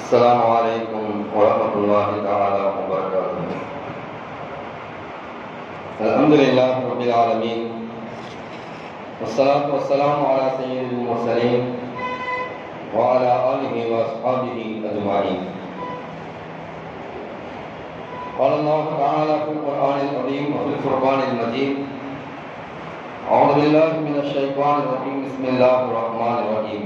السلام عليكم ورحمة الله تعالى وبركاته الحمد لله رب العالمين والصلاة والسلام على سيد المرسلين وعلى آله وأصحابه أجمعين قال الله تعالى في القرآن العظيم وفي الفرقان المجيد أعوذ بالله من الشيطان الرجيم بسم الله الرحمن الرحيم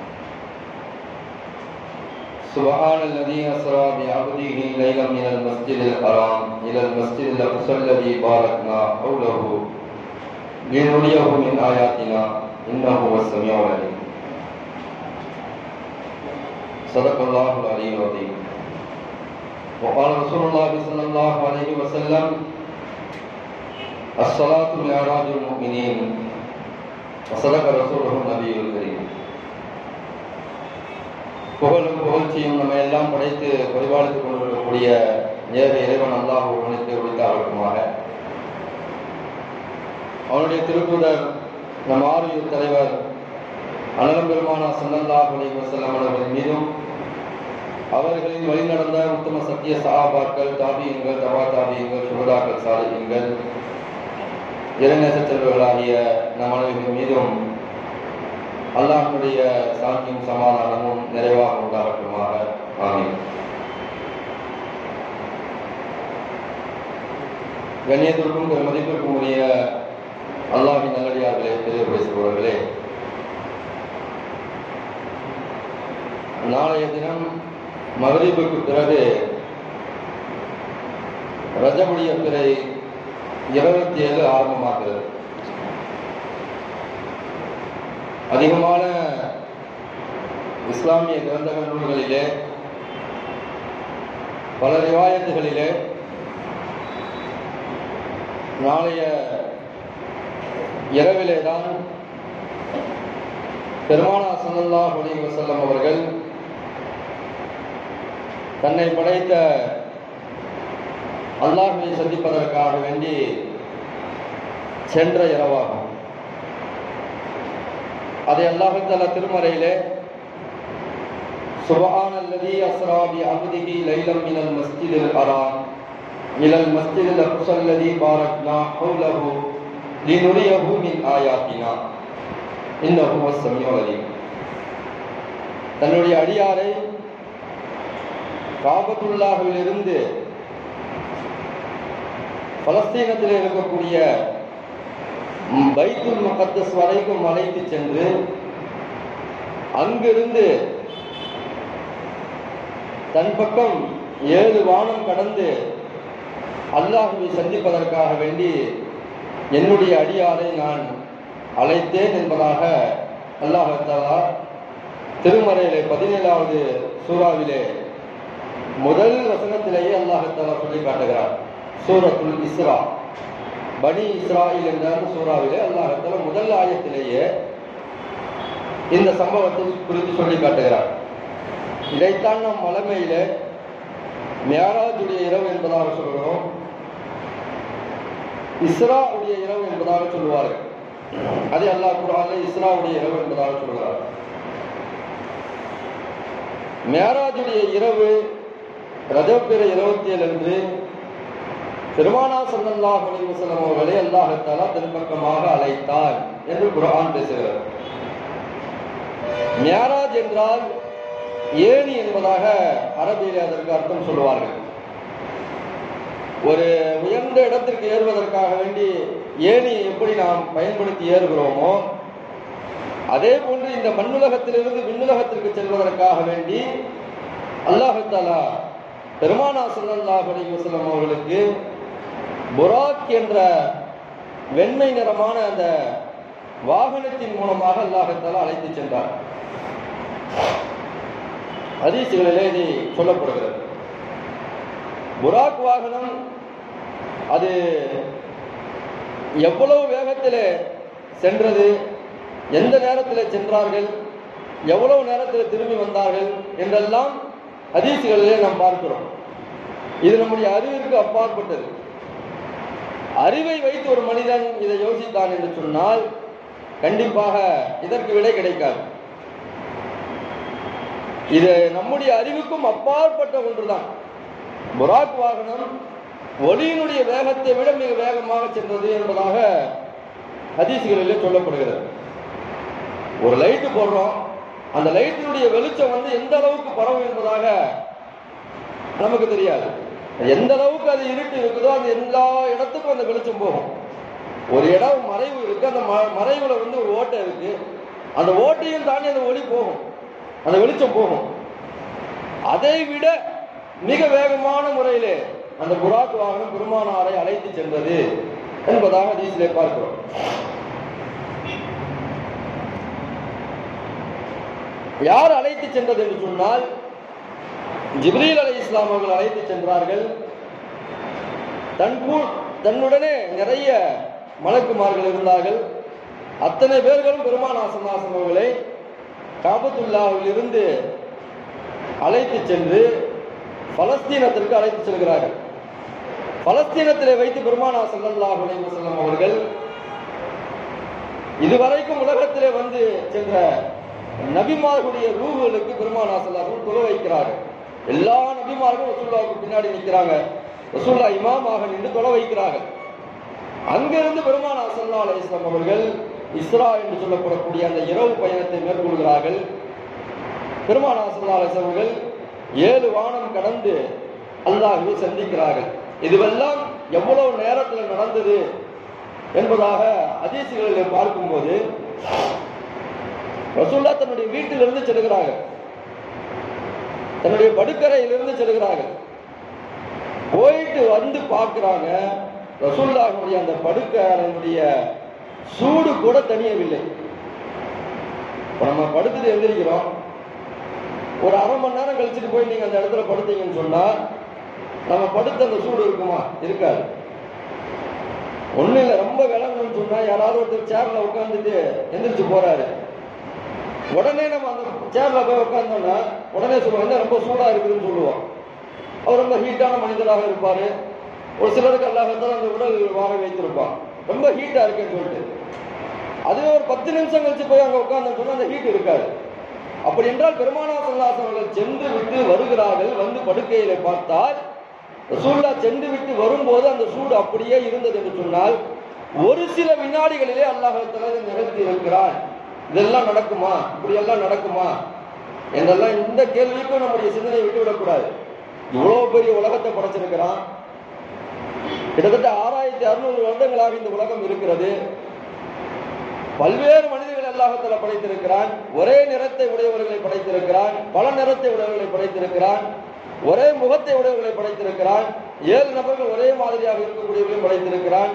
سبحان الذي أسرى بعبده ليلا من المسجد الحرام إلى المسجد الأقصى الذي باركنا حوله لنريه من آياتنا إنه هو السميع العليم صدق الله العلي العظيم وقال رسول الله صلى الله عليه وسلم الصلاة معراج المؤمنين وصدق رسوله النبي الكريم புகழும் புகழ்ச்சியும் நம்ம எல்லாம் படைத்து பரிபாலித்துக் கொண்டிருக்கக்கூடிய ஏக இறைவன் அல்லாஹ் ஒருவனுக்கு உரித்தாகட்டுமாக அவனுடைய திருத்தூதர் நம் ஆரோக்கிய தலைவர் அனலம் பெருமானா சல்லல்லாஹ் அலைஹி வஸல்லம் அவர்கள் மீதும் அவர்களின் வழிநடந்த உத்தம சத்திய சஹாபாக்கள் தாபியங்கள் தபா தாபியங்கள் சுகதாக்கள் சாலியங்கள் இறைநேச செல்வர்களாகிய நம் அனைவரின் மீதும் அல்லாஹனுடைய சாந்தியும் சமாதானமும் நிறைவாக உண்டாகட்டுமாக ஆமீன் கண்ணியத்திற்கும் பெரும் மதிப்பிற்கும் உரிய அல்லாஹின் நல்லடியார்களே பெரிய பேசுபவர்களே நாளைய தினம் மகரீபுக்கு பிறகு ரஜபுடைய பிறை இருபத்தி ஏழு ஆரம்பமாகிறது அதிகமான இஸ்லாமிய கிரந்தக நூல்களிலே பல ரிவாயத்துகளிலே நாளைய இரவிலே தான் பெருமானா சல்லல்லா அலி வசல்லம் அவர்கள் தன்னை படைத்த அல்லாஹை சந்திப்பதற்காக வேண்டி சென்ற இரவாகும் அதை அல்லாஹால திருமறையிலே சுபஹான் அல்லதி அஸ்ரா பி அப்திஹி லைலம் மினல் மஸ்ஜிதில் ஹராம் இலல் மஸ்ஜிதில் அக்ஸா அல்லதி பாரக்னா ஹவுலஹு லினுரியஹு மின் ஆயாத்தினா இன்னஹு வஸ்ஸமியுல் அலீம் தன்னுடைய அடியாரை காபத்துல்லாஹிலிருந்து பலஸ்தீனத்தில் இருக்கக்கூடிய பைத்துல் முகத்தஸ் வரைக்கும் அழைத்து சென்று அங்கிருந்து தன் பக்கம் ஏழு வானம் கடந்து அல்லாஹுவை சந்திப்பதற்காக வேண்டி என்னுடைய அடியாரை நான் அழைத்தேன் என்பதாக அல்லாஹாலா திருமறையிலே பதினேழாவது சூறாவிலே முதல் வசனத்திலேயே அல்லாஹாலா சொல்லி காட்டுகிறார் சூரத்துல் இஸ்ரா பனி இஸ்ராயில் என்ற சூறாவிலே அல்லாஹால முதல் ஆயத்திலேயே இந்த சம்பவத்தை குறித்து சொல்லி காட்டுகிறார் இதைத்தான் நம் மலமையில மேராஜுடைய இரவு என்பதாக சொல்கிறோம் இஸ்ரா உடைய இரவு என்பதாக சொல்லுவார்கள் அதே அல்லாஹ் குரான் இஸ்ராவுடைய இரவு என்பதாக சொல்கிறார் மேராஜுடைய இரவு ரஜப்பிற இருபத்தி ஏழு அன்று பெருமானா சல்லல்லாஹ் அலிவசலம் அவர்களை அல்லாஹத்தாலா திருப்பக்கமாக அழைத்தார் என்று குரான் பேசுகிறார் மியாராஜ் என்றால் ஏணி என்பதாக அரபியில் அதற்கு அர்த்தம் சொல்லுவார்கள் ஒரு உயர்ந்த இடத்திற்கு ஏறுவதற்காக வேண்டி ஏணியை எப்படி நாம் பயன்படுத்தி ஏறுகிறோமோ அதே போன்று இந்த மண்ணுலகத்திலிருந்து விண்ணுலகத்திற்கு செல்வதற்காக வேண்டி அல்லாஹத்தாலா பெருமானா சல்லாஹ் அலி வசலம் அவர்களுக்கு புராக் என்ற வெண்மை நிறமான அந்த வாகனத்தின் மூலமாக அல்லாஹத்தால அழைத்து சென்றார் ஹதீசுகளிலே இது சொல்லப்படுகிறது புராக் வாகனம் அது எவ்வளவு வேகத்தில் சென்றது எந்த நேரத்தில் சென்றார்கள் எவ்வளவு நேரத்தில் திரும்பி வந்தார்கள் என்றெல்லாம் ஹதீசுகளிலே நாம் பார்க்கிறோம் இது நம்முடைய அறிவிற்கு அப்பாற்பட்டது அறிவை வைத்து ஒரு மனிதன் இதை யோசித்தான் என்று சொன்னால் கண்டிப்பாக இதற்கு விடை கிடைக்காது இது நம்முடைய அறிவுக்கும் அப்பாற்பட்ட ஒன்றுதான் புராக் வாகனம் ஒளியினுடைய வேகத்தை விட மிக வேகமாக சென்றது என்பதாக ஹதீஸ்களிலே சொல்லப்படுகிறது ஒரு லைட்டு போடுறோம் அந்த லைட்டினுடைய வெளிச்சம் வந்து எந்த அளவுக்கு பரவும் என்பதாக நமக்கு தெரியாது எந்த அளவுக்கு அது இருட்டு இருக்குதோ அந்த எல்லா இடத்துக்கும் அந்த வெளிச்சம் போகும் ஒரு இடம் மறைவு இருக்கு அந்த ம- மறைவுல வந்து ஒரு ஓட்டை இருக்கு அந்த ஓட்டையும் தாண்டி அந்த ஒளி போகும் அந்த வெளிச்சம் போகும் அதை விட மிக வேகமான முறையிலே அந்த புராக் வாகனம் பெருமானாரை அழைத்து சென்றது என்பதாக ஹதீஸிலே பார்க்கிறோம் யார் அழைத்து சென்றது என்று சொன்னால் ஜிப்ரீல் அலை இஸ்லாம் அவர்கள் அழைத்து சென்றார்கள் தன் கூ- தன்னுடனே நிறைய மலக்குமார்கள் இருந்தார்கள் அத்தனை பேர்களும் பெருமான் ஆசனாசன் அவர்களை காபத்துல்லாவில் இருந்து அழைத்து சென்று பலஸ்தீனத்திற்கு அழைத்து செல்கிறார்கள் பலஸ்தீனத்திலே வைத்து பெருமானா ஸல்லல்லாஹு அலைஹி வஸல்லம் அவர்கள் இதுவரைக்கும் உலகத்திலே வந்து சென்ற நபிமார்களுடைய ரூகுகளுக்கு பெருமானா ஸல்லல்லாஹு தொழ வைக்கிறார்கள் எல்லா நபிமார்களும் ரசூலுல்லாஹ்வுக்கு பின்னாடி நிற்கிறாங்க ரசூல்லா இமாமாக நின்று தொழ வைக்கிறார்கள் அங்கிருந்து பெருமானா ஸல்லல்லாஹு அலைஹி வஸல்லம் அவர்கள் இஸ்ரா என்று சொல்லப்படக்கூடிய அந்த இரவு பயணத்தை மேற்கொள்கிறார்கள் பெருமானா ஸல்லல்லாஹு அலைஹி வஸல்லம் அவர்கள் ஏழு வானம் கடந்து அல்லாஹ்வை சந்திக்கிறார்கள் இதுவெல்லாம் எவ்வளவு நேரத்தில் நடந்தது என்பதாக ஹதீசுகளில் பார்க்கும்போது ரசூல்லா தன்னுடைய வீட்டிலிருந்து செல்கிறார்கள் தன்னுடைய படுக்கறையிலிருந்து செல்கிறார்கள் போயிட்டு வந்து பார்க்கிறாங்க ரசூல்லாவுடைய அந்த படுக்கறையினுடைய சூடு கூட தணியவில்லை இப்ப நம்ம படுத்துட்டு எந்திரிக்கிறோம் ஒரு அரை மணி நேரம் கழிச்சுட்டு போய் நீங்க அந்த இடத்துல படுத்தீங்கன்னு சொன்னா நம்ம படுத்த அந்த சூடு இருக்குமா இருக்காது ஒண்ணும் இல்லை ரொம்ப விளங்கணும்னு சொன்னா யாராவது ஒருத்தர் சேர்ல உட்காந்துட்டு எந்திரிச்சு போறாரு உடனே நம்ம அந்த சேர்ல போய் உட்கார்ந்தோம்னா உடனே சொல்லுவோம் என்ன ரொம்ப சூடா இருக்குதுன்னு சொல்லுவோம் அவர் ரொம்ப ஹீட்டான மனிதராக இருப்பாரு ஒரு சிலருக்கு அல்லாஹத்தால் அந்த உடல் வாழ வைத்திருப்பான் ரொம்ப ஹீட்டா இருக்குன்னு சொல்லிட்டு அதுவே ஒரு பத்து நிமிஷம் கழிச்சு போய் அங்க உட்கார்ந்து சொன்னா அந்த ஹீட் இருக்காது அப்படி என்றால் பெருமானா சல்லாசம் அவர்கள் சென்று விட்டு வருகிறார்கள் வந்து படுக்கையில பார்த்தால் ரசூல்லா சென்று விட்டு வரும்போது அந்த சூடு அப்படியே இருந்தது என்று சொன்னால் ஒரு சில வினாடிகளிலே அல்லாஹால நிகழ்த்தி இருக்கிறான் இதெல்லாம் நடக்குமா இப்படி எல்லாம் நடக்குமா என்றெல்லாம் இந்த கேள்விக்கும் நம்முடைய சிந்தனை விட்டு விடக்கூடாது இவ்வளவு பெரிய உலகத்தை படைச்சிருக்கிறான் கிட்டத்தட்ட ஆறாயிரத்தி அறுநூறு வருடங்களாக இந்த உலகம் இருக்கிறது பல்வேறு மனிதர்கள் அல்லாஹத்துல படைத்திருக்கிறான் ஒரே நிறத்தை உடையவர்களை படைத்திருக்கிறான் பல நிறத்தை உடையவர்களை படைத்திருக்கிறான் ஒரே முகத்தை உடையவர்களை படைத்திருக்கிறான் ஏழு நபர்கள் ஒரே மாதிரியாக இருக்கக்கூடியவர்களை படைத்திருக்கிறான்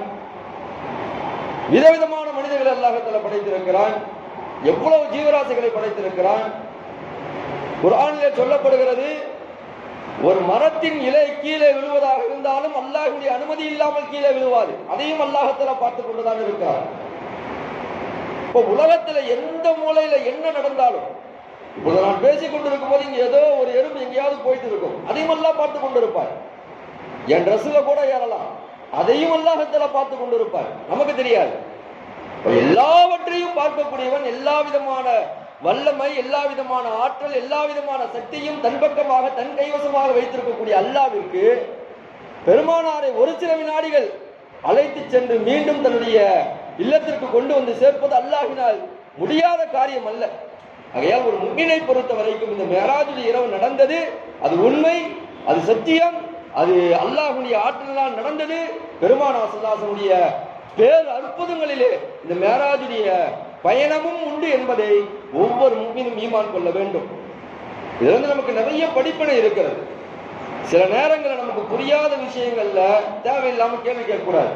விதவிதமான மனிதர்களை அல்லாஹத்துல படைத்திருக்கிறான் எவ்வளவு ஜீவராசிகளை படைத்திருக்கிறான் குர்ஆனிலே சொல்லப்படுகிறது ஒரு மரத்தின் இலை கீழே விழுவதாக இருந்தாலும் அல்லாஹ்வுடைய அனுமதி இல்லாமல் கீழே விழுவாது அதையும் அல்லாஹத்துல பார்த்துக் கொண்டுதான் இருக்கிறார் இப்போ உலகத்துல எந்த மூலையில என்ன நடந்தாலும் இப்போது நான் பேசிக் கொண்டிருக்கும் போது இங்க ஏதோ ஒரு எறும்பு எங்கேயாவது போயிட்டு இருக்கும் அதையும் எல்லாம் பார்த்து கொண்டிருப்பார் என் ட்ரெஸ்ல கூட ஏறலாம் அதையும் அல்லாஹத்துல பார்த்து கொண்டிருப்பார் நமக்கு தெரியாது இப்ப எல்லாவற்றையும் பார்க்கக்கூடியவன் எல்லா விதமான வல்லமை எல்லா விதமான ஆற்றல் எல்லா விதமான சக்தியும் தன் பக்கமாக தன் கைவசமாக வைத்திருக்கக்கூடிய அல்லாவிற்கு பெருமானாரை ஒரு சில வினாடிகள் அழைத்து சென்று மீண்டும் தன்னுடைய இல்லத்திற்கு கொண்டு வந்து சேர்ப்பது அல்லாஹினால் முடியாத காரியம் அல்ல ஆகையால் ஒரு முன்னினை பொறுத்த வரைக்கும் இந்த மேராஜுடைய இரவு நடந்தது அது உண்மை அது சத்தியம் அது அல்லாஹுடைய ஆற்றலால் நடந்தது பெருமானா சல்லாசனுடைய பேர் அற்புதங்களிலே இந்த மேராஜுடைய பயணமும் உண்டு என்பதை ஒவ்வொரு முக்மினும் ஈமான் கொள்ள வேண்டும் இதுல வந்து நமக்கு நிறைய படிப்பினை இருக்கிறது சில நேரங்களில் நமக்கு புரியாத விஷயங்கள்ல தேவையில்லாம கேள்வி கேட்கக்கூடாது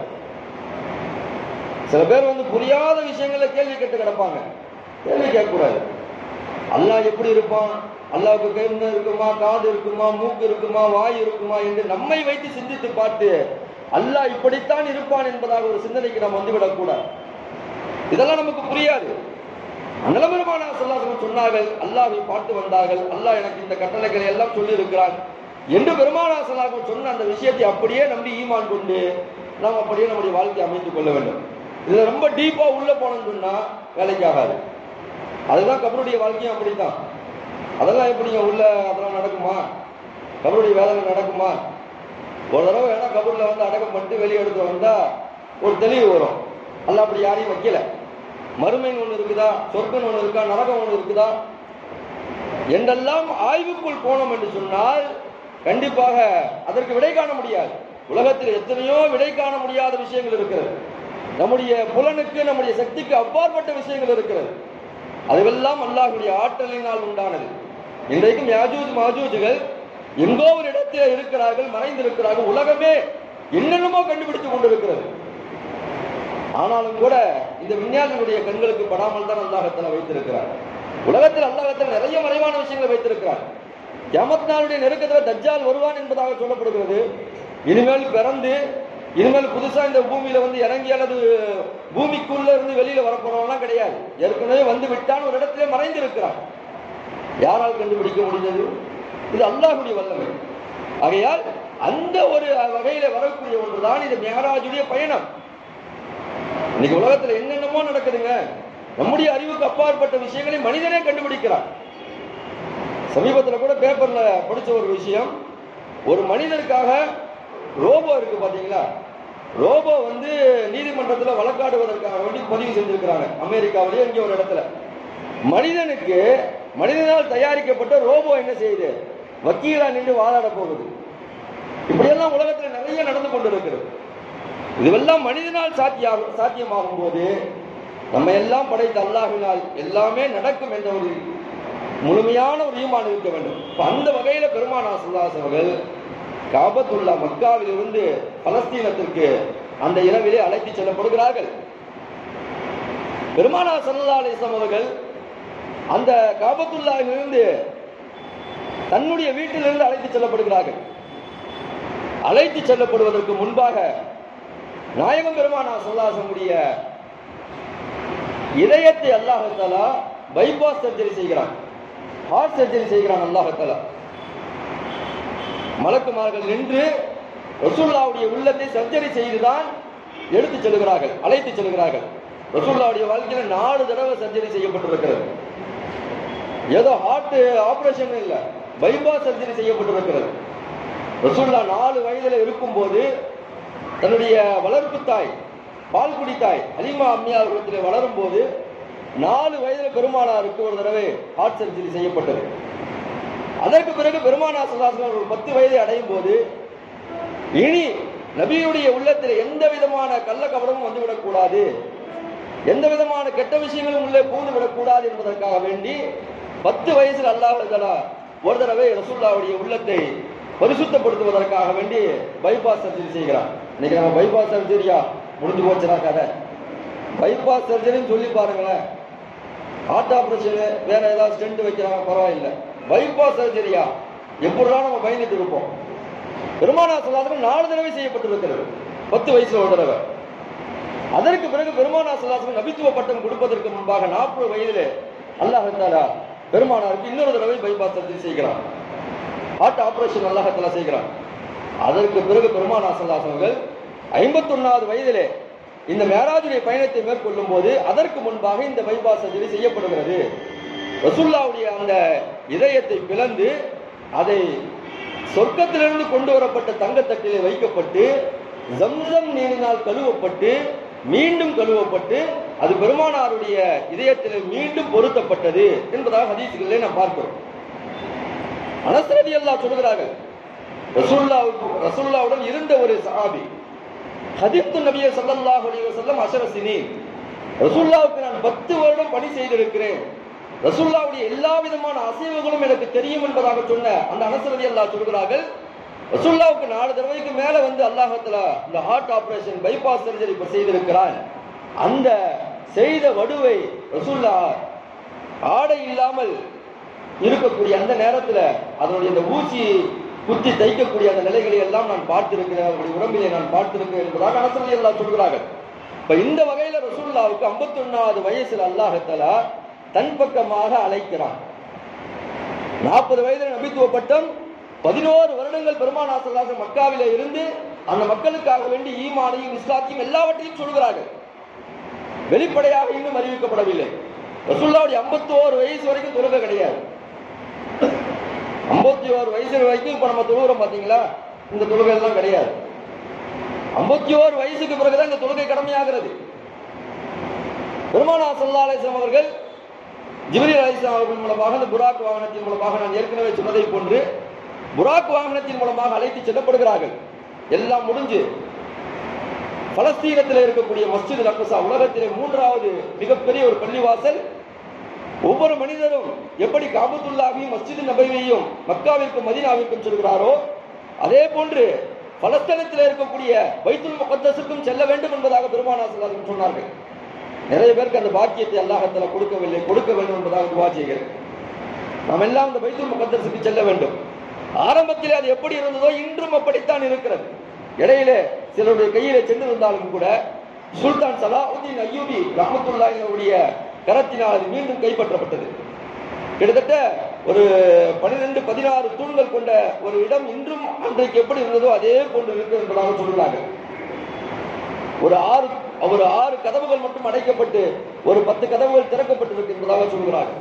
சில பேர் வந்து புரியாத விஷயங்கள்ல கேள்வி கேட்டு கிடப்பாங்க கேள்வி கேட்கக்கூடாது அல்லாஹ் எப்படி இருப்பான் அல்லாவுக்கு கண்ணு இருக்குமா காது இருக்குமா மூக்கு இருக்குமா வாய் இருக்குமா என்று நம்மை வைத்து சிந்தித்து பார்த்து அல்லாஹ் இப்படித்தான் இருப்பான் என்பதாக ஒரு சிந்தனைக்கு நாம் வந்துவிடக் கூடாது இதெல்லாம் நமக்கு புரியாது அனலபெருமான சொல்லாசம் சொன்னார்கள் அல்லாஹை பார்த்து வந்தார்கள் அல்லாஹ் எனக்கு இந்த கட்டளைகளை எல்லாம் சொல்லி இருக்கிறான் என்று பெருமானா சொல்லாசம் சொன்ன அந்த விஷயத்தை அப்படியே நம்பி ஈமான் கொண்டு நாம் அப்படியே நம்முடைய வாழ்க்கையை அமைத்துக் கொள்ள வேண்டும் இதுல ரொம்ப டீப்பா உள்ள போனோம்னு சொன்னா வேலைக்கு ஆகாது அதுதான் கபருடைய வாழ்க்கையும் அப்படித்தான் அதெல்லாம் எப்படிங்க உள்ள அதெல்லாம் நடக்குமா கபருடைய வேதனை நடக்குமா ஒரு தடவை வேணா கபூர்ல வந்து அடக்கம் பண்ணிட்டு வெளியே எடுத்து வந்தா ஒரு தெளிவு வரும் அல்ல அப்படி யாரையும் வைக்கல மறுமைன்னு ஒண்ணு இருக்குதா சொர்க்கம்னு ஒண்ணு இருக்கா நரகம் ஒண்ணு இருக்குதா என்றெல்லாம் ஆய்வுக்குள் போனோம் என்று சொன்னால் கண்டிப்பாக அதற்கு விடை காண முடியாது உலகத்தில் எத்தனையோ விடை காண முடியாத விஷயங்கள் இருக்கிறது நம்முடைய புலனுக்கு நம்முடைய சக்திக்கு அப்பாற்பட்ட விஷயங்கள் இருக்கிறது அதுவெல்லாம் அல்லாஹுடைய ஆற்றலினால் உண்டானது இன்றைக்கும் யாஜூஜ் மாஜூஜுகள் எங்கோ ஒரு இடத்தில் இருக்கிறார்கள் மறைந்திருக்கிறார்கள் உலகமே என்னென்னமோ கண்டுபிடித்துக் கொண்டிருக்கிறது ஆனாலும் கூட இந்த விஞ்ஞானிகளுடைய கண்களுக்கு படாமல் தான் அல்லாஹத்தில் வைத்திருக்கிறார் உலகத்தில் அல்லாஹத்தில் நிறைய மறைவான விஷயங்களை வைத்திருக்கிறார் கியாமத் நாளுடைய நெருக்கத்தில் தஜ்ஜால் வருவான் என்பதாக சொல்லப்படுகிறது இனிமேல் பிறந்து இனிமேல் புதுசா இந்த பூமியில வந்து இறங்கி அல்லது பூமிக்குள்ள இருந்து வெளியில வரப்போறவங்களாம் கிடையாது ஏற்கனவே வந்து விட்டான் ஒரு இடத்திலே மறைந்திருக்கிறான் யாரால் கண்டுபிடிக்க முடிந்தது இது அல்லாஹுடைய வல்லமை ஆகையால் அந்த ஒரு வகையில வரக்கூடிய ஒன்றுதான் இது மேராஜுடைய பயணம் இன்னைக்கு உலகத்துல என்னென்னமோ நடக்குதுங்க நம்முடைய அறிவுக்கு அப்பாற்பட்ட விஷயங்களை மனிதனே கண்டுபிடிக்கிறான் சமீபத்தில் கூட பேப்பர்ல படிச்ச ஒரு விஷயம் ஒரு மனிதனுக்காக ரோபோ இருக்கு பாத்தீங்களா ரோபோ வந்து நீதிமன்றத்துல வழக்காடுவதற்காக வேண்டி பதிவு செஞ்சிருக்கிறாங்க அமெரிக்காவிலேயே இங்கே ஒரு இடத்துல மனிதனுக்கு மனிதனால் தயாரிக்கப்பட்ட ரோபோ என்ன செய்யுது வக்கீலா நின்று வாதாட போகுது இப்படியெல்லாம் உலகத்துல நிறைய நடந்து கொண்டிருக்கிறது இதுவெல்லாம் மனிதனால் சாத்தியாகும் சாத்தியமாகும் போது நம்ம எல்லாம் படைத்த அல்லாஹினால் எல்லாமே நடக்கும் என்ற ஒரு முழுமையான ஒரு ஈமான் இருக்க வேண்டும் இப்ப அந்த வகையில பெருமானா சுல்லாஸ் அவர்கள் காபத்துல்லா மக்காவில் இருந்து பலஸ்தீனத்திற்கு அந்த இரவிலே அழைத்து செல்லப்படுகிறார்கள் பெருமானா சல்லா அலிஸ்லாம் அவர்கள் அந்த காபத்துல்லாவிலிருந்து தன்னுடைய வீட்டிலிருந்து அழைத்து செல்லப்படுகிறார்கள் அழைத்து செல்லப்படுவதற்கு முன்பாக நாயகம் பெருமானா சொல்லாசமுடைய இதயத்தை அல்லாஹாலா பைபாஸ் சர்ஜரி செய்கிறான் ஹார்ட் சர்ஜரி செய்கிறான் அல்லாஹாலா மலக்குமார்கள் நின்று ரசூல்லாவுடைய உள்ளத்தை சர்ஜரி செய்துதான் எடுத்து செல்கிறார்கள் அழைத்து செல்கிறார்கள் ரசூல்லாவுடைய வாழ்க்கையில நாலு தடவை சர்ஜரி செய்யப்பட்டிருக்கிறது ஏதோ ஹார்ட் ஆபரேஷன் இல்ல பைபாஸ் சர்ஜரி செய்யப்பட்டிருக்கிறது ரசூல்லா நாலு வயதுல இருக்கும்போது தன்னுடைய வளர்ப்பு தாய் பால்குடி தாய் அலிமா அம்மையார் குலத்தில் வளரும் போது நாலு வயதுல பெருமானாருக்கு ஒரு தடவை ஹார்ட் சர்ஜரி செய்யப்பட்டது அதற்கு பிறகு பெருமானா சுல்லாசலம் ஒரு பத்து வயதை அடையும் போது இனி நபியுடைய உள்ளத்தில் எந்த விதமான கள்ள கபடமும் வந்துவிடக் கூடாது எந்த விதமான கெட்ட விஷயங்களும் உள்ளே பூந்து விடக்கூடாது என்பதற்காக வேண்டி பத்து வயசுல அல்லாஹ் ஒரு தடவை ரசூல்லாவுடைய உள்ளத்தை பரிசுத்தப்படுத்துவதற்காக வேண்டி பைபாஸ் சர்ஜரி செய்கிறான் இன்னைக்கு நம்ம பைபாஸ் சர்ஜரியா முடிஞ்சு போச்சுனா கதை பைபாஸ் சர்ஜரின்னு சொல்லி பாருங்களேன் ஹார்ட் ஆபரேஷன் வேற ஏதாவது ஸ்டென்ட் வைக்கிறாங்க பரவாயில்லை பைபாஸ் சர்ஜரியா எப்படிதான் நம்ம பயந்துட்டு இருப்போம் பெருமானா சொல்லாசனம் நாலு தடவை செய்யப்பட்டிருக்கிறது பத்து வயசுல ஒரு தடவை அதற்கு பிறகு பெருமானா சொல்லாசனம் நபித்துவ பட்டம் கொடுப்பதற்கு முன்பாக நாற்பது வயதில் அல்லாஹ் இருந்தாரா பெருமானாருக்கு இன்னொரு தடவை பைபாஸ் சர்ஜரி செய்கிறான் ஹார்ட் ஆபரேஷன் அல்லாஹத்தலா செய்கிறான் அதற்கு பிறகு பெருமானா சொல்லாசனங்கள் ஐம்பத்தொன்னாவது வயதிலே இந்த மேராஜுடைய பயணத்தை மேற்கொள்ளும் போது அதற்கு முன்பாக இந்த பைபாஸ் சர்ஜரி செய்யப்படுகிறது ரசுல்லாவுடைய அந்த இதயத்தை பிளந்து அதை சொர்க்கத்திலிருந்து கொண்டு வரப்பட்ட தங்கத்தட்டிலே வைக்கப்பட்டு ஜம்சம் நீரினால் கழுவப்பட்டு மீண்டும் கழுவப்பட்டு அது பெருமானாருடைய இதயத்தில் மீண்டும் பொருத்தப்பட்டது என்பதாக ஹதீசுகளிலே நாம் பார்க்கிறோம் அனசரதி அல்லாஹ் சொல்கிறார்கள் ரசூல்லாவுக்கு ரசூல்லாவுடன் இருந்த ஒரு சஹாபி ஹதித்து நபிய ஸல்லல்லாஹு அலைஹி வஸல்லம் அஷர சினீன் ரசூல்லாவுக்கு நான் பத்து வருடம் பணி செய்திருக்கிறேன் ரசூல்லாவுடைய எல்லா விதமான அசைவுகளும் எனக்கு தெரியும் என்பதாக சொன்ன அந்த அனசரதி அல்லாஹ் சொல்கிறார்கள் ரசூல்லாவுக்கு நாலு தடவைக்கு மேல வந்து அல்லாஹத்துல இந்த ஹார்ட் ஆபரேஷன் பைபாஸ் சர்ஜரி இப்ப செய்திருக்கிறான் அந்த செய்த வடுவை ரசூல்லா ஆடை இல்லாமல் இருக்கக்கூடிய அந்த நேரத்துல அதனுடைய இந்த ஊசி குத்தி தைக்கக்கூடிய அந்த நிலைகளை எல்லாம் நான் பார்த்திருக்கிறேன் அவருடைய உடம்பிலே நான் பார்த்திருக்கிறேன் என்பதாக அனசரதி அல்லாஹ் சொல்கிறார்கள் இப்ப இந்த வகையில ரசூல்லாவுக்கு 51வது வயசுல அல்லாஹத்தாலா தன் பக்கமாக அழைக்கிறான் நாற்பது வயதில் நபித்துவ பட்டம் பதினோரு வருடங்கள் பெருமானா சல்லாசன் மக்காவில இருந்து அந்த மக்களுக்காக வேண்டி ஈமானையும் இஸ்லாத்தையும் எல்லாவற்றையும் சொல்கிறார்கள் வெளிப்படையாக இன்னும் அறிவிக்கப்படவில்லை ரசூல்லாவுடைய 51 வயசு வரைக்கும் தொழுகை கிடையாது ஓரு வயசு வரைக்கும் இப்ப நம்ம தொழுகிறோம் பாத்தீங்களா இந்த தொழுகை எல்லாம் கிடையாது ஐம்பத்தி ஓரு வயசுக்கு பிறகுதான் இந்த தொழுகை கடமையாகிறது பெருமானா சல்லா அலிஸ்லாம் அவர்கள் ஜிப்ரீல் அலிஸ்லாம் அவர்கள் மூலமாக அந்த புராக் வாகனத்தின் மூலமாக நான் ஏற்கனவே சொன்னதை போன்று புராக் வாகனத்தின் மூலமாக அழைத்து செல்லப்படுகிறார்கள் எல்லாம் முடிஞ்சு பலஸ்தீனத்தில் இருக்கக்கூடிய மஸ்ஜித் அக்ஸா உலகத்திலே மூன்றாவது மிகப்பெரிய ஒரு பள்ளிவாசல் ஒவ்வொரு மனிதரும் எப்படி காபத்துல்லாவையும் மஸ்ஜித் நபையையும் மக்காவிற்கும் மதீனாவிற்கும் சொல்கிறாரோ அதே போன்று பலஸ்தீனத்தில் இருக்கக்கூடிய பைத்துல் முகத்தஸுக்கும் செல்ல வேண்டும் என்பதாக பெருமானா ஸல்லல்லாஹு சொன்னார்கள் நிறைய பேருக்கு அந்த பாக்கியத்தை அல்லாஹத்தால கொடுக்கவில்லை கொடுக்க வேண்டும் என்பதாக துவா செய்கிறேன் நாம் எல்லாம் இந்த பைத்துல் முகத்தஸுக்கு செல்ல வேண்டும் ஆரம்பத்தில் அது எப்படி இருந்ததோ இன்றும் அப்படித்தான் இருக்கிறது இடையிலே சிலருடைய கையிலே சென்றிருந்தாலும் கூட சுல்தான் சலாவுதீன் அய்யூபி ரஹமத்துல்லாஹினுடைய கரத்தினால் அது மீண்டும் கைப்பற்றப்பட்டது கிட்டத்தட்ட ஒரு பனிரெண்டு பதினாறு தூண்கள் கொண்ட ஒரு இடம் இன்றும் அன்றைக்கு எப்படி இருந்ததோ அதே போன்று இருக்கு என்பதாக சொல்கிறார்கள் ஒரு ஆறு ஒரு ஆறு கதவுகள் மட்டும் அடைக்கப்பட்டு ஒரு பத்து கதவுகள் திறக்கப்பட்டிருக்கு என்பதாக சொல்கிறார்கள்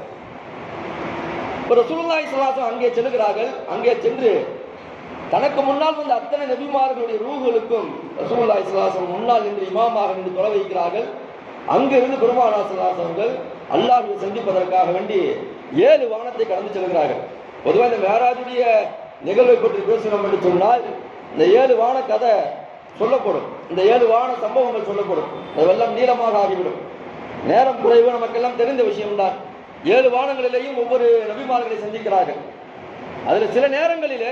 ஒரு சுருல்லாய் சலாசம் அங்கே செல்கிறார்கள் அங்கே சென்று தனக்கு முன்னால் வந்த அத்தனை நபிமார்களுடைய ரூகளுக்கும் ரசூலுல்லாஹி ஸல்லல்லாஹு முன்னால் நின்று இமாமாக நின்று தொலை வைக்கிறார்கள் அங்கிருந்து பெருமானா ஸல்லல்லாஹு அவர்கள் அல்லாஹ்வை சந்திப்பதற்காக வேண்டி ஏழு வானத்தை கடந்து செல்கிறார்கள் பொதுவாக இந்த மேராஜுடைய நிகழ்வை பற்றி பேசணும் என்று சொன்னால் இந்த ஏழு வான கதை சொல்லப்படும் இந்த ஏழு வான சம்பவங்கள் சொல்லப்படும் அதெல்லாம் நீளமாக ஆகிவிடும் நேரம் குறைவு நமக்கெல்லாம் தெரிந்த விஷயம்தான் ஏழு வானங்களிலேயும் ஒவ்வொரு நபிமார்களை சந்திக்கிறார்கள் அதுல சில நேரங்களிலே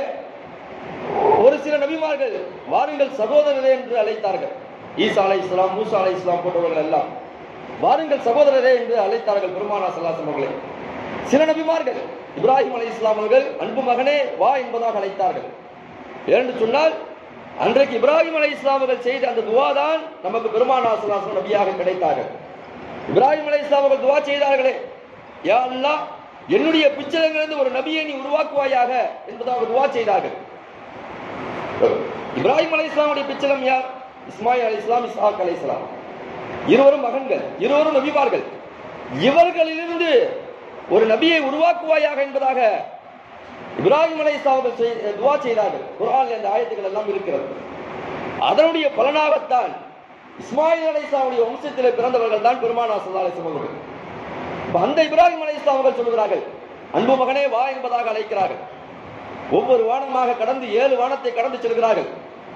ஒரு சில நபிமார்கள் வாருங்கள் சகோதரரே என்று அழைத்தார்கள் ஈசா அலை இஸ்லாம் மூசா அலை இஸ்லாம் போன்றவர்கள் எல்லாம் வாருங்கள் சகோதரரே என்று அழைத்தார்கள் பெருமானா சல்லாசம் அவர்களை சில நபிமார்கள் இப்ராஹிம் அலை இஸ்லாம் அவர்கள் அன்பு மகனே வா என்பதாக அழைத்தார்கள் ஏன்னு சொன்னால் அன்றைக்கு இப்ராஹிம் அலை இஸ்லாம் அவர்கள் செய்த அந்த துவா தான் நமக்கு பெருமானா சல்லாசம் நபியாக கிடைத்தார்கள் இப்ராஹிம் அலை இஸ்லாம் அவர்கள் துவா செய்தார்களே யா அல்லாஹ் என்னுடைய பிச்சைகளிலிருந்து ஒரு நபியை நீ உருவாக்குவாயாக என்பதாக துவா செய்தார்கள் இப்ராஹிம் அலை இஸ்லாமுடைய பிச்சலம் யார் இஸ்மாயில் அலி இஸ்லாம் இஸ்ஹாக் அலை இஸ்லாம் இருவரும் மகன்கள் இருவரும் நபிமார்கள் இவர்களிலிருந்து ஒரு நபியை உருவாக்குவாயாக என்பதாக இப்ராஹிம் அலை இஸ்லாமர்கள் செய்- துவா செய்தார்கள் குர்ஆன்ல இந்த ஆயத்துக்கள் எல்லாம் இருக்கிறது அதனுடைய பலனாகத்தான் இஸ்மாயில் அலை இஸ்லாமுடைய வம்சத்திலே பிறந்தவர்கள் தான் பெருமானா சல்லா அலிஸ்லாம் அவர்கள் இப்ப அந்த இப்ராஹிம் அலை இஸ்லாம் அவர்கள் சொல்கிறார்கள் அன்பு மகனே வா என்பதாக அழைக்கிறார்கள் ஒவ்வொரு வானமாக கடந்து ஏழு வானத்தை கடந்து செல்கிறார்கள்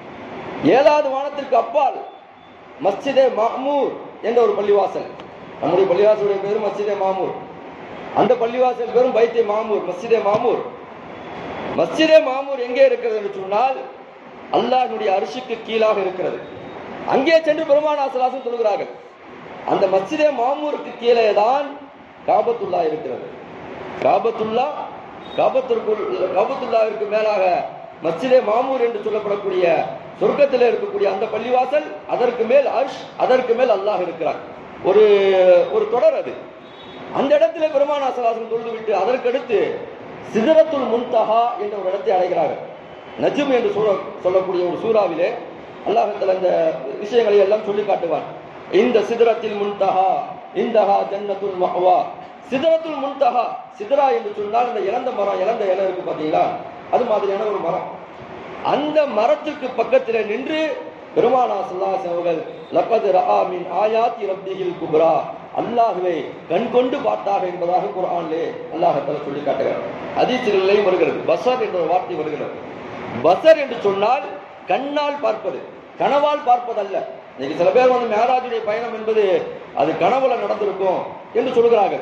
ஏழாவது வானத்திற்கு அப்பால் மஸ்ஜிதே மாமூர் என்ற ஒரு பள்ளிவாசல் நம்முடைய பள்ளிவாசலுடைய பேரும் மஸ்ஜிதே மாமூர் அந்த பள்ளிவாசல் பேரும் பைத்தே மாமூர் மஸ்ஜிதே மாமூர் மஸ்ஜிதே மாமூர் எங்கே இருக்கிறது என்று சொன்னால் அல்லாஹ்வுடைய அரிசிக்கு கீழாக இருக்கிறது அங்கே சென்று பெருமான் ஆசலாசம் சொல்கிறார்கள் அந்த மஸ்ஜிதே மாமூருக்கு கீழே தான் காபத்துல்லா இருக்கிறது காபத்துல்லா காபத்திற்குள் காபத்துல்லாவிற்கு மேலாக மஸ்ஜிதே மாமூர் என்று சொல்லப்படக்கூடிய சொர்க்கத்தில் இருக்கக்கூடிய அந்த பள்ளிவாசல் அதற்கு மேல் அர்ஷ் அதற்கு மேல் அல்லாஹ் இருக்கிறார் ஒரு ஒரு தொடர் அது அந்த இடத்துல பெருமானா சலாசம் தொழுது விட்டு அதற்கடுத்து சிதறத்துல் முன்தஹா என்ற ஒரு இடத்தை அடைகிறார்கள் நஜ்ம் என்று சொல்ல சொல்லக்கூடிய ஒரு சூறாவிலே அல்லாஹத்தில் அந்த விஷயங்களை எல்லாம் சொல்லி காட்டுவான் இந்த சிதறத்தில் முன்தஹா இந்தஹா ஜன்னத்துல் மஹ்வா சிதறத்துல் முன்தஹா சிதறா என்று சொன்னால் இந்த இழந்த மரம் இழந்த இலை இருக்கு பாத்தீங்களா அது மாதிரியான ஒரு மரம் அந்த மரத்துக்கு பக்கத்தில் நின்று பெருமானா ஸல்லல்லாஹு அவர்கள் லப்பத் ரஆ மின் ஆயாத்தி ரப்பிஹில் குப்ரா அல்லாஹ்வை கண் கொண்டு பார்த்தார் என்பதாக குர்ஆனிலே அல்லாஹ் தஆலா சொல்லி காட்டுகிறார் ஹதீஸ்களிலேயும் வருகிறது பஸர் என்ற ஒரு வார்த்தை வருகிறது பஸர் என்று சொன்னால் கண்ணால் பார்ப்பது கனவால் பார்ப்பதல்ல இன்னைக்கு சில பேர் வந்து மேராஜுடைய பயணம் என்பது அது கனவுல நடந்திருக்கும் என்று சொல்கிறார்கள்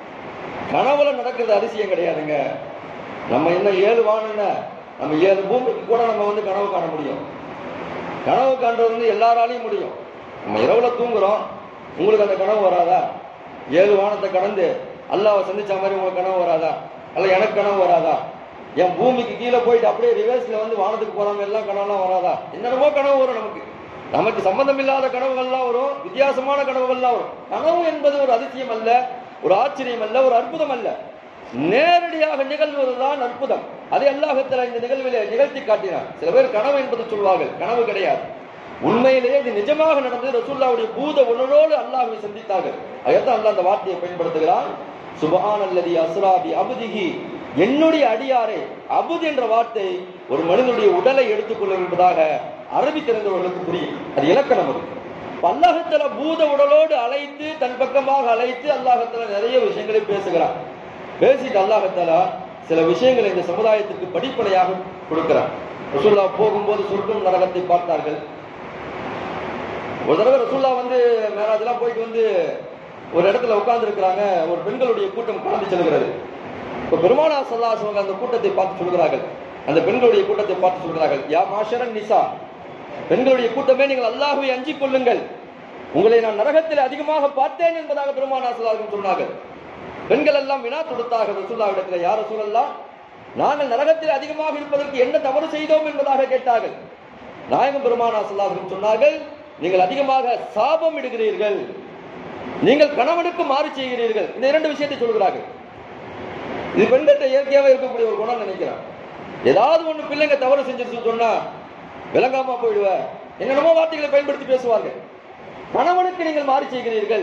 கனவுல நடக்கிறது அதிசயம் கிடையாதுங்க நம்ம என்ன ஏழு வானம் நம்ம ஏழு பூமிக்கு கூட நம்ம வந்து கனவு காண முடியும் கனவு காண்றது வந்து எல்லாராலையும் முடியும் நம்ம இரவுல தூங்குறோம் உங்களுக்கு அந்த கனவு வராதா ஏழு வானத்தை கடந்து அல்லாஹ்வை சந்திச்ச மாதிரி உங்களுக்கு கனவு வராதா அல்ல எனக்கு கனவு வராதா என் பூமிக்கு கீழே போயிட்டு அப்படியே ரிவர்ஸ்ல வந்து வானத்துக்கு போறாம எல்லாம் கனவுலாம் வராதா என்னென்னமோ கனவு வரும் நமக்கு நமக்கு சம்பந்தம் இல்லாத கனவுகள்லாம் வரும் வித்தியாசமான கனவுகள்லாம் வரும் கனவு என்பது ஒரு அதிசயம் அல்ல ஒரு ஆச்சரியம் அல்ல ஒரு அற்புதம் அல்ல நேரடியாக நிகழ்வதுதான் அற்புதம் அதை அல்லாஹத்தில் இந்த நிகழ்விலே நிகழ்த்தி காட்டினார் சில பேர் கனவு என்பது சொல்வார்கள் கனவு கிடையாது உண்மையிலேயே இது நிஜமாக நடந்தது ரசூல்லாவுடைய பூத உணர்வோடு அல்லாஹ்வை சந்தித்தார்கள் அதைத்தான் அல்லாஹ் அந்த வார்த்தையை பயன்படுத்துகிறான் சுபஹான் அல்லதி அஸ்ராபி அபுதிஹி என்னுடைய அடியாரே அபுத் என்ற வார்த்தை ஒரு மனிதனுடைய உடலை எடுத்துக்கொள்ளும் என்பதாக அரபி தெரிந்தவர்களுக்கு புரியும் அது இலக்கணம் அது அல்லாஹத்துல பூத உடலோடு அழைத்து தன் பக்கமாக அழைத்து அல்லாஹத்துல நிறைய விஷயங்களை பேசுகிறார் பேசிட்டு அல்லாஹத்தால சில விஷயங்களை இந்த சமுதாயத்திற்கு படிப்பனையாக கொடுக்கிறார் ரசூல்லா போகும்போது சொர்க்கம் நரகத்தை பார்த்தார்கள் ஒரு தடவை ரசூல்லா வந்து மேராஜெல்லாம் போயிட்டு வந்து ஒரு இடத்துல உட்கார்ந்து இருக்கிறாங்க ஒரு பெண்களுடைய கூட்டம் கடந்து செல்கிறது இப்ப பெருமானா சல்லாசவங்க அந்த கூட்டத்தை பார்த்து சொல்கிறார்கள் அந்த பெண்களுடைய கூட்டத்தை பார்த்து சொல்கிறார்கள் யா மாஷரன் நிசா பெண்களுடைய கூட்டமே நீங்கள் அல்லாஹுவை அஞ்சிக் கொள்ளுங்கள் உங்களை நான் நரகத்தில் அதிகமாக பார்த்தேன் என்பதாக பெருமானா சல்லாசம் சொன்னார்கள் பெண்கள் எல்லாம் வினா தொடுத்தார்கள் ரசூல்லாவிடத்தில் யார் ரசூலல்லா நாங்கள் நரகத்தில் அதிகமாக இருப்பதற்கு என்ன தவறு செய்தோம் என்பதாக கேட்டார்கள் நாயகம் பெருமானா சல்லாசம் சொன்னார்கள் நீங்கள் அதிகமாக சாபம் இடுகிறீர்கள் நீங்கள் கணவனுக்கு மாறு செய்கிறீர்கள் இந்த இரண்டு விஷயத்தை சொல்கிறார்கள் இது பெண்கிட்ட இயற்கையாவே இருக்கக்கூடிய ஒரு குணம் நினைக்கிறேன் ஏதாவது ஒண்ணு பிள்ளைங்க தவறு செஞ்சிருச்சு சொன்னா விளங்காம போயிடுவ என்னென்னமோ வார்த்தைகளை பயன்படுத்தி பேசுவார்கள் கணவனுக்கு நீங்கள் மாறி செய்கிறீர்கள்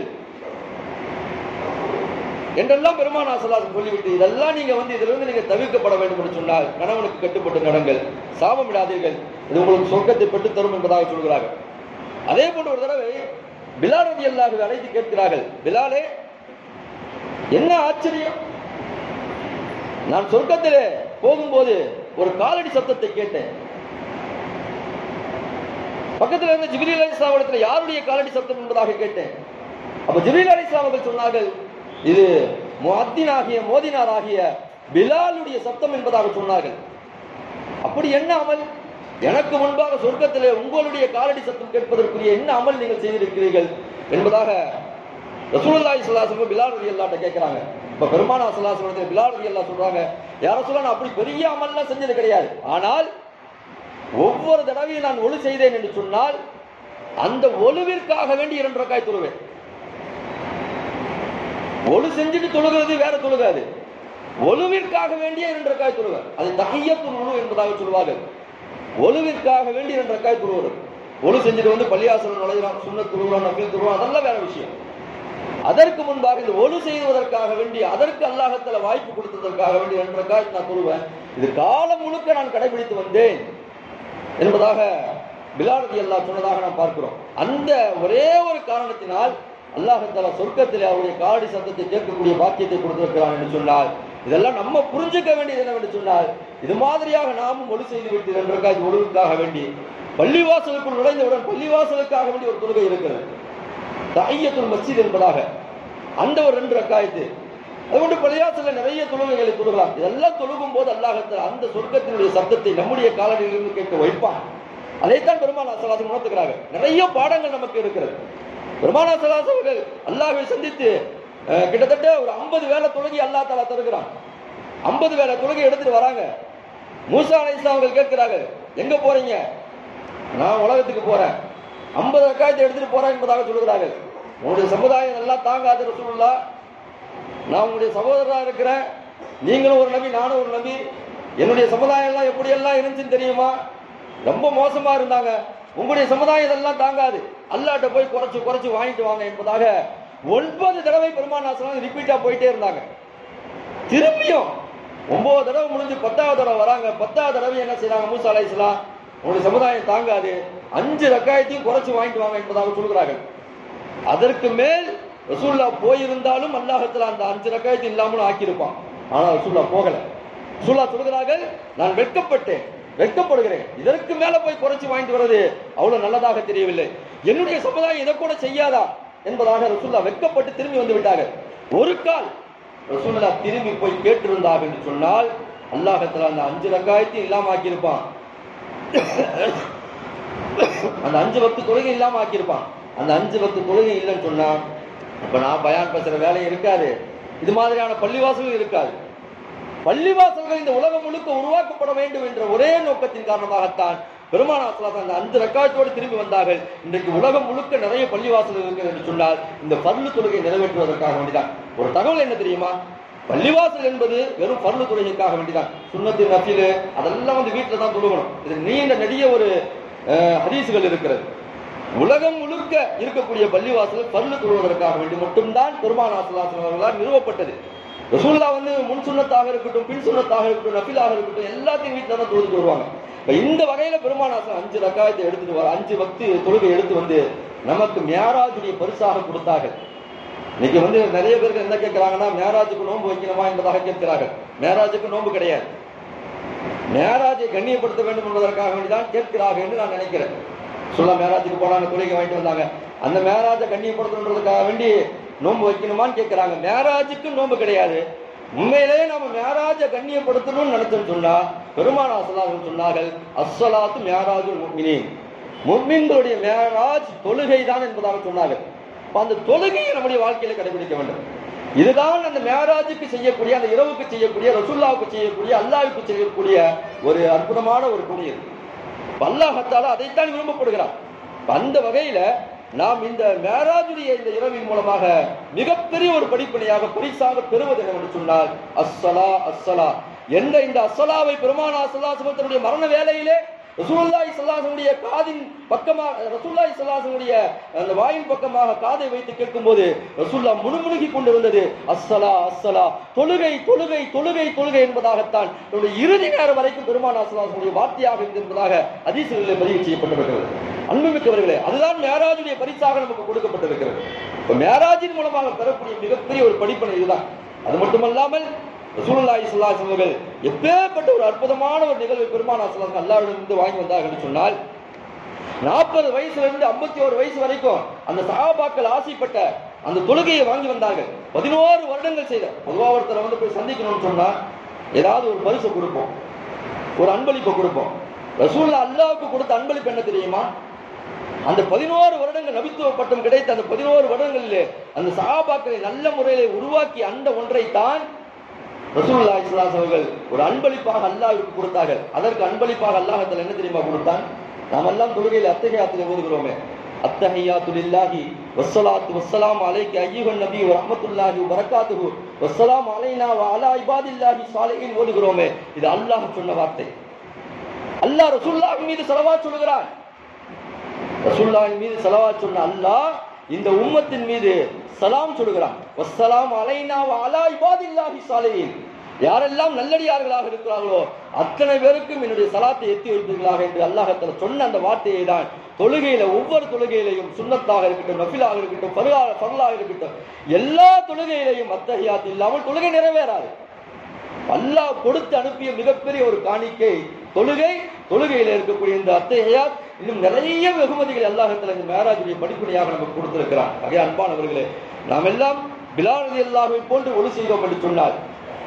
என்றெல்லாம் பெருமானா சலாசம் சொல்லிவிட்டு இதெல்லாம் நீங்க வந்து இதிலிருந்து நீங்க தவிர்க்கப்பட வேண்டும் என்று சொன்னால் கணவனுக்கு கட்டுப்பட்டு நடங்கள் சாபம் விடாதீர்கள் இது உங்களுக்கு சொர்க்கத்தை பெற்றுத் தரும் என்பதாக சொல்கிறார்கள் அதே போன்று ஒரு தடவை பிலால் ரதி அல்லாஹுவை அழைத்து கேட்கிறார்கள் பிலாலே என்ன ஆச்சரியம் நான் சொர்க்கத்திலே போகும்போது ஒரு காலடி சத்தத்தை கேட்டேன் பக்கத்தில் இருந்த ஜிபிரில் அலி இஸ்லாமிடத்தில் யாருடைய காலடி சத்தம் என்பதாக கேட்டேன் அப்ப ஜிபிரில் அலி இஸ்லாம் அவர்கள் சொன்னார்கள் இது முஅத்தின் ஆகிய மோதினார் ஆகிய பிலாலுடைய சத்தம் என்பதாக சொன்னார்கள் அப்படி என்ன அமல் எனக்கு முன்பாக சொர்க்கத்திலே உங்களுடைய காலடி சத்தம் கேட்பதற்குரிய என்ன அமல் நீங்கள் செய்திருக்கிறீர்கள் என்பதாக ரசூலுல்லாஹி ஸல்லல்லாஹு அலைஹி பிலால் ரலியல்லாஹு கேட்கறாங்க இப்ப பெருமானா ஸல்லல்லாஹு அலைஹி வஸல்லம் பிலால் ரலியல்லாஹு சொல்றாங்க யார சொல்ல அப்படி பெரிய அமல்லாம் செஞ்சது கிடையாது ஆனால் ஒவ்வொரு தடவையும் நான் ஒளி செய்தேன் என்று சொன்னால் அந்த ஒழுவிற்காக வேண்டி இரண்டு ரக்காய் தொழுவேன் ஒளு செஞ்சுட்டு தொழுகிறது வேற தொழுகாது ஒழுவிற்காக வேண்டிய இரண்டு ரக்காய் தொழுவேன் அது தகையத்து ஒழு என்பதாக சொல்வார்கள் ஒழுவிற்காக வேண்டி இரண்டு ரக்காய் தொழுவது ஒழு செஞ்சுட்டு வந்து பள்ளியாசனம் நுழைகிறான் சுண்ண துருவான் நபில் துருவான் அதெல்லாம் வேற விஷயம் அதற்கு முன்பாக இந்த ஒழு செய்வதற்காக வேண்டி அதற்கு அல்லாஹத்துல வாய்ப்பு கொடுத்ததற்காக வேண்டி இரண்டு ரக்காய் நான் தொழுவேன் இது காலம் முழுக்க நான் கடைபிடித்து வந்தேன் என்பதாக பிலாரதி அல்லா சொன்னதாக நாம் பார்க்கிறோம் அந்த ஒரே ஒரு காரணத்தினால் அல்லாஹத்தாலா சொர்க்கத்தில் அவருடைய காலடி சத்தத்தை கேட்கக்கூடிய பாக்கியத்தை கொடுத்திருக்கிறான் என்று சொன்னால் இதெல்லாம் நம்ம புரிஞ்சுக்க வேண்டியது என்னவென்று சொன்னால் இது மாதிரியாக நாமும் ஒளி செய்து விட்டு ரெண்டரைக்காய் ஒழுவுக்காக வேண்டி பள்ளிவாசலுக்குள் நுழைந்தவுடன் பள்ளிவாசலுக்காக வேண்டி ஒரு தொழுகை இருக்கிறது தையத்துல் மஸ்ஜித் என்பதாக அந்த ஒரு ரெண்டு ரக்காயத்து அதுകൊണ്ട് பள்ளியாசல்ல நிறைய தொழுகைகளை தொழுகலாம் இதெல்லாம் தொழுகும் போது அல்லாஹத்தில் அந்த சொர்க்கத்தினுடைய சத்தத்தை நம்முடைய காலடியிலிருந்து கேட்க வைப்பான் அதைத்தான் பெருமாள் அசலாசம் உணர்த்துக்கிறாங்க நிறைய பாடங்கள் நமக்கு இருக்கிறது பெருமானா சலாஸ் அவர்கள் அல்லாஹை சந்தித்து அஹ், கிட்டத்தட்ட ஒரு ஐம்பது வேலை தொழுகை அல்லா தாலா தருகிறான் ஐம்பது வேலை தொழுகை எடுத்துட்டு வராங்க மூசா அலை அவர்கள் கேட்கிறாங்க எங்க போறீங்க நான் உலகத்துக்கு போறேன் ஐம்பது ரக்காயத்தை எடுத்துட்டு போறேன் என்பதாக சொல்கிறார்கள் உங்களுடைய சமுதாயம் நல்லா தாங்காது ரசூலுல்லா நான் உங்களுடைய சகோதரரா இருக்கிறேன் நீங்களும் ஒரு நபி நானும் ஒரு நபி என்னுடைய சமுதாயம் எல்லாம் எப்படி எல்லாம் இருந்துச்சுன்னு தெரியுமா ரொம்ப மோசமா இருந்தாங்க உங்களுடைய சமுதாயம் இதெல்லாம் தாங்காது அல்லாட்ட போய் குறைச்சு குறைச்சு வாங்கிட்டு வாங்க என்பதாக ஒன்பது தடவை பெருமானாசனம் ரிப்பீட்டா போயிட்டே இருந்தாங்க திரும்பியும் ஒன்பது தடவை முடிஞ்சு பத்தாவது தடவை வராங்க பத்தாவது தடவை என்ன செய்றாங்க மூசா அலைஹிஸ்ஸலாம் உங்களுடைய சமுதாயம் தாங்காது அஞ்சு ரக்காயத்தையும் குறைச்சு வாங்கிட்டு வாங்க என்பதாக சொல்கிறார்கள் அதற்கு மேல் ரசூல்லா போயிருந்தாலும் அல்லாஹத்துல அந்த அஞ்சு ரக்காயத்து இல்லாமலும் ஆக்கியிருப்பான் ஆனா ரசூல்லா போகல ரசூல்லா சொல்கிறார்கள் நான் வெட்கப்பட்டேன் வெட்கப்படுகிறேன் இதற்கு மேல போய் குறைச்சு வாங்கிட்டு வர்றது அவ்வளவு நல்லதாக தெரியவில்லை என்னுடைய சமுதாயம் இதை கூட செய்யாதா என்பதாக ரசூல்லா வெட்கப்பட்டு திரும்பி வந்து விட்டார்கள் ஒரு கால் ரசூல்லா திரும்பி போய் கேட்டிருந்தாக என்று சொன்னால் அல்லாஹத்துல அந்த அஞ்சு ரக்காயத்தையும் இல்லாம ஆக்கியிருப்பான் அந்த அஞ்சு பத்து தொழுகை இல்லாம ஆக்கியிருப்பான் அந்த அஞ்சு பத்து தொழுகை இல்லைன்னு சொன்னா இப்ப நான் பயான் பேசுற வேலை இருக்காது இது மாதிரியான பள்ளிவாசல்கள் இருக்காது பள்ளிவாசல்கள் இந்த உலகம் முழுக்க உருவாக்கப்பட வேண்டும் என்ற ஒரே நோக்கத்தின் காரணமாகத்தான் பெருமானா ஸல்லல்லாஹு அந்த அஞ்சு ரக்காயத்தோடு திரும்பி வந்தார்கள் இன்றைக்கு உலகம் முழுக்க நிறைய பள்ளிவாசல்கள் இருக்கிறது என்று சொன்னால் இந்த பல்லு தொழுகை நிறைவேற்றுவதற்காக வேண்டிதான் ஒரு தகவல் என்ன தெரியுமா பள்ளிவாசல் என்பது வெறும் பல்லு தொழுகைக்காக வேண்டிதான் சுண்ணத்து நஃபிலு அதெல்லாம் வந்து வீட்டில் தான் தொழுகணும் இது நீண்ட நெடிய ஒரு அஹ், ஹதீசுகள் இருக்கிறது உலகம் முழுக்க இருக்கக்கூடிய பள்ளிவாசல் பல்லு தொழுவதற்காக வேண்டி மட்டும்தான் பெருமானா ஸல்லல்லாஹு அவர்களால் நிறுவப்பட்டது ரசூல்லா வந்து முன் சுண்ணத்தாக இருக்கட்டும் பின் சுண்ணத்தாக இருக்கட்டும் நஃபிலாக இருக்கட்டும் எல்லாத்தையும் வீட்டில் தான் தொழுது வருவாங்க இப்ப இந்த வகையில பெருமானாசன் அஞ்சு ரக்காயத்தை எடுத்துட்டு வர அஞ்சு பக்தி தொழுகை எடுத்து வந்து நமக்கு மேராஜுடைய பரிசாக கொடுத்தார்கள் இன்னைக்கு வந்து நிறைய பேருக்கு என்ன கேட்கிறாங்கன்னா மேராஜுக்கு நோன்பு வைக்கணுமா என்பதாக கேட்கிறார்கள் மேராஜுக்கு நோன்பு கிடையாது மேராஜை கண்ணியப்படுத்த வேண்டும் என்பதற்காக வேண்டிதான் கேட்கிறார்கள் என்று நான் நினைக்கிறேன் சொல்ல மேராஜுக்கு போனாங்க தொழுகை வாங்கிட்டு வந்தாங்க அந்த மேராஜை கண்ணியப்படுத்தணுன்றதுக்காக வேண்டி நோன்பு வைக்கணுமான்னு கேட்கிறாங்க மேராஜுக்கு நோன்பு கிடையாது உண்மையிலேயே நம்ம மேராஜை கண்ணியப்படுத்தணும்னு நினைச்சோம்னு சொன்னா பெருமானா சொல்லார்கள் சொன்னார்கள் அஸ்ஸலாத்து மேராஜுல் முக்மினின் முக்மின்களுடைய மேராஜ் தொழுகை தான் என்பதாக சொன்னார்கள் அப்ப அந்த தொழுகையை நம்முடைய வாழ்க்கையில கடைபிடிக்க வேண்டும் இதுதான் அந்த மேராஜுக்கு செய்யக்கூடிய அந்த இரவுக்கு செய்யக்கூடிய ரசுல்லாவுக்கு செய்யக்கூடிய அல்லாவுக்கு செய்யக்கூடிய ஒரு அற்புதமான ஒரு புனியர் அல்லாஹத்தால அதைத்தான் விரும்பப்படுகிறார் அப்ப அந்த வகையில நாம் இந்த மேராஜுடைய இந்த இரவின் மூலமாக மிகப்பெரிய ஒரு படிப்பினையாக பரிசாக பெறுவது என்னவென்று சொன்னால் அஸ்ஸலா அஸ்ஸலா என்ற இந்த அஸ்ஸலாவை பெருமானா அஸ்ஸலா தன்னுடைய மரண வேலையிலே ரசூலுல்லாஹி ஸல்லல்லாஹுடைய காதின் பக்கமாக ரசூலுல்லாஹி ஸல்லல்லாஹுடைய அந்த வாயின் பக்கமாக காதை வைத்து கேட்கும்போது ரசூல்லா முணுமுணுகி கொண்டிருந்தது அஸ்ஸலா அஸ்ஸலா தொழுகை தொழுகை தொழுகை தொழுகை என்பதாகத்தான் தன்னுடைய இறுதி நேரம் வரைக்கும் பெருமானா ஸல்லல்லாஹுடைய வார்த்தையாக இருந்தது என்பதாக ஹதீஸ்களில் பதிவு செய்யப்பட்டிருக்கிறது அன்புமிக்கவர்களே அதுதான் மேராஜுடைய பரிசாக நமக்கு கொடுக்கப்பட்டிருக்கிறது இப்ப மேராஜின் மூலமாக பெறக்கூடிய மிகப்பெரிய ஒரு படிப்பனை இதுதான் அது மட்டுமல்லாமல் ரசூலுல்லாஹி ஸல்லல்லாஹு அலைஹி அவர்கள் எப்பேற்பட்ட ஒரு அற்புதமான ஒரு நிகழ்வு பெருமானா ஸல்லல்லாஹு அல்லாஹ்விடமிருந்து வாங்கி வந்தார்கள் என்று சொன்னால் நாற்பது வயசுல இருந்து ஐம்பத்தி ஒரு வயசு வரைக்கும் அந்த சஹாபாக்கள் ஆசைப்பட்ட அந்த தொழுகையை வாங்கி வந்தார்கள் பதினோரு வருடங்கள் செய்த பொதுவா ஒருத்தரை வந்து போய் சந்திக்கணும்னு சொன்னா ஏதாவது ஒரு பரிசு கொடுப்போம் ஒரு அன்பளிப்பை கொடுப்போம் ரசூல்லா அல்லாஹ்வுக்கு கொடுத்த அன்பளிப்பு என்ன தெரியுமா அந்த பதினோரு வருடங்கள் நபித்துவ பட்டம் கிடைத்த அந்த பதினோரு வருடங்களிலே அந்த சஹாபாக்களை நல்ல முறையிலே உருவாக்கி அந்த ஒன்றை தான் ரசூலுல்லாஹி ஸல்லல்லாஹு அலைஹி அவர்கள் ஒரு அன்பளிப்பாக அல்லாஹ்வுக்கு கொடுத்தார்கள் அதற்கு அன்பளிப்பாக அல்லாஹ்வுக்கு என்ன தெரியுமா கொடுத்தான் நாம் எல்லாம் தொழுகையில் அத்தகையாத்தில் ஓதுகிறோமே அத்தஹியாத்து லில்லாஹி வஸ்ஸலாத்து வஸ்ஸலாமு அலைக்க அய்யுஹன் நபி வ ரஹ்மத்துல்லாஹி வ பரக்காத்துஹு வஸ்ஸலாமு அலைனா வ அலா இபாதில்லாஹி ஸாலிஹீன் ஓதுகிறோமே இது அல்லாஹ் சொன்ன வார்த்தை அல்லாஹ் ரசூலுல்லாஹி மீது ஸலவாத் சொல்கிறான் ரசூலுல்லாஹின் மீது ஸலவாத் சொன்ன அல்லாஹ் இந்த உம்மத்தின் மீது சலாம் சொல்கிறான் வஸ்ஸலாம் அலைனா வ அலா இபாதில்லாஹி ஸாலிஹீன் யாரெல்லாம் நல்லடியார்களாக இருக்கிறார்களோ அத்தனை பேருக்கும் என்னுடைய சலாத்தை எத்தி வைப்பீர்களாக என்று அல்லாஹத்துல சொன்ன அந்த வார்த்தையை தான் தொழுகையில ஒவ்வொரு தொழுகையிலையும் சுண்ணத்தாக இருக்கட்டும் நஃபிலாக இருக்கட்டும் பருகாக பரலாக இருக்கட்டும் எல்லா தொழுகையிலையும் அத்தகையாத்து இல்லாமல் தொழுகை நிறைவேறாது அல்லாஹ் கொடுத்து அனுப்பிய மிகப்பெரிய ஒரு காணிக்கை தொழுகை தொழுகையில இருக்கக்கூடிய இந்த அத்தையாத் இன்னும் நிறைய வெகுமதிகள் அல்லாஹத்துல இந்த மேராஜுடைய படிப்படியாக நமக்கு கொடுத்திருக்கிறான் ஆகிய அன்பானவர்களே நாம் எல்லாம் பிலாரதி அல்லாஹை போன்று ஒளி செய்தோம் என்று சொன்னார்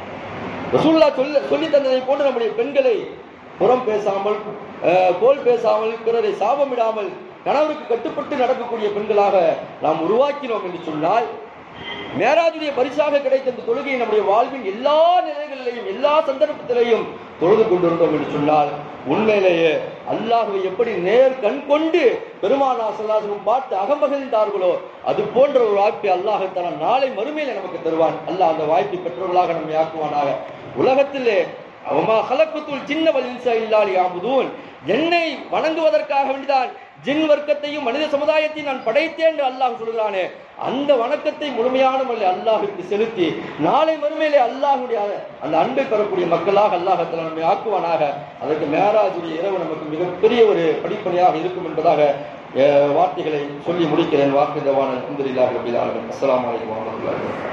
ரசூல்லா சொல்ல சொல்லி தந்ததை போன்று நம்முடைய பெண்களை புறம் பேசாமல் அஹ், கோல் பேசாமல் பிறரை சாபமிடாமல் கணவருக்கு கட்டுப்பட்டு நடக்கக்கூடிய பெண்களாக நாம் உருவாக்கினோம் என்று சொன்னால் மேராஜுடைய பரிசாக கிடைத்த இந்த தொழுகையை நம்முடைய வாழ்வின் எல்லா நிலைகளிலேயும் எல்லா சந்தர்ப்பத்திலேயும் தொழுது கொண்டிருந்தோம் என்று சொன்னால் உண்மையிலேயே அல்லாஹுவை எப்படி நேர் கண் கொண்டு பெருமானா சொல்லாசனும் பார்த்து அகமகிழ்ந்தார்களோ அது போன்ற ஒரு வாய்ப்பை அல்லாஹ் தர நாளை மறுமையில நமக்கு தருவான் அல்லாஹ் அந்த வாய்ப்பை பெற்றவர்களாக நம்மை ஆக்குவானாக உலகத்திலே அவமா கலக்கத்துள் சின்ன வலிசா இல்லால் யாபுதூன் என்னை வணங்குவதற்காக வேண்டிதான் ஜின் வர்க்கத்தையும் மனித சமுதாயத்தையும் நான் படைத்தேன் என்று அல்லாஹ் சொல்கிறானே அந்த வணக்கத்தை முழுமையான முறையில் அல்லாஹுக்கு செலுத்தி நாளை மறுமையிலே அல்லாஹுடைய அந்த அன்பை பெறக்கூடிய மக்களாக அல்லாஹத்தில் நம்மை ஆக்குவானாக அதற்கு மேராஜுடைய இரவு நமக்கு மிகப்பெரிய ஒரு படிப்பனையாக இருக்கும் என்பதாக அஹ், வார்த்தைகளை சொல்லி முடிக்கிறேன் வாக்கு தவான அல்ஹம்துலில்லாஹி ரபில் ஆலமீன் அஸ்ஸலாமு அலைக்கும் வரஹ்மத்துல்லாஹி வபரகாத்துஹு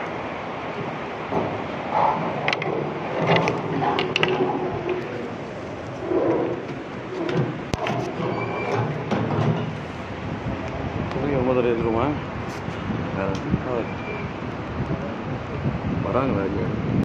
ஒன்பதரை இருக்குமா வராங்க நிறைய